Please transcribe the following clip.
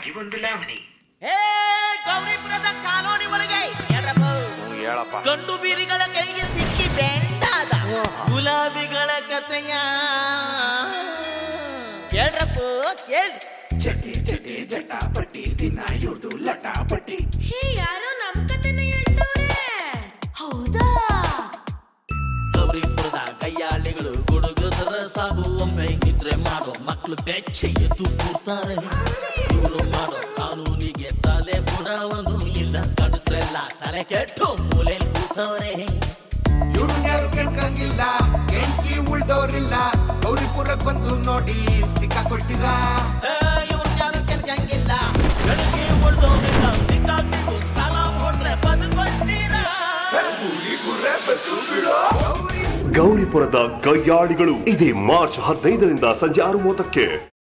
ಒಂದು ಲಾವಣಿ ಏ ಗೌರಿಪುರದ ಕಾಲೋನಿ ಒಳಗೆ ಎಡಪ್ಪ. ಹ್ಞೂ ಹೇಳಪ್ಪ ಗಂಡು ಬೀರಿಗಳ ಕೈಗೆ ಸಿಕ್ಕಿ ಬೆಂಡಾದ ಗುಲಾಬಿಗಳ ಕಥೆಯ ಕೇಳ್ರಪ್ಪ ಕೇಳ್ರಿ ಹೇ ಯಾರೋ ನಮ್ ಕತೆನ ಹೇಳ್ತವ್ರೆ ಹೌದಾ ಗೌರಿಪುರದ ಕೈಯಾಳಿಗಳು ಗುಡುಗುದ್ರ ಸಾಗು ಒಮ್ಮೆ ನಿದ್ರೆ ಮಾಡೋ ಮಕ್ಕಳು ಬೆಚ್ಚಿ ಎದ್ದು ಕೂರ್ತಾರೆ ಇವರು ಮಾಡೋ ಕಾನೂನಿಗೆ ತಲೆ ಬುಡ ಒಂದು ಇಲ್ಲ ಗಂಡಸ್ರೆಲ್ಲ ತಲೆ ಕೆಟ್ಟು ಮೂಲೆ ಕೂತವ್ರೆ ಇವ್ರನ್ಯಾರು ಕೆಣ್ಕಂಗಿಲ್ಲ ಕೆಣ್ಕಿ ಉಳ್ದವ್ರಿಲ್ಲ ಗೌರಿಪುರಕ್ ಬಂದು ನೋಡಿ ಸಿಕ್ಕಾಕೊಳ್ತೀರಾ ಇವ್ರು ಯಾರು ಕೆಣಕಂಗಿಲ್ಲ ಬೆಳಗ್ಗೆ ಒಳ್ದೋರಿಲ್ಲ ಸಿಕ್ಕಾಕಿಗೂ ಸಾಲ ಹೊಡ್ರೆ ಬದುಕೊಳ್ತೀರಾ ಗೌರಿಪುರದ ಕೈಯಾಳಿಗಳು ಇದೇ ಮಾರ್ಚ್ ಹದಿನೈದರಿಂದ ಸಂಜೆ ಆರು ಮೂವತ್ತಕ್ಕೆ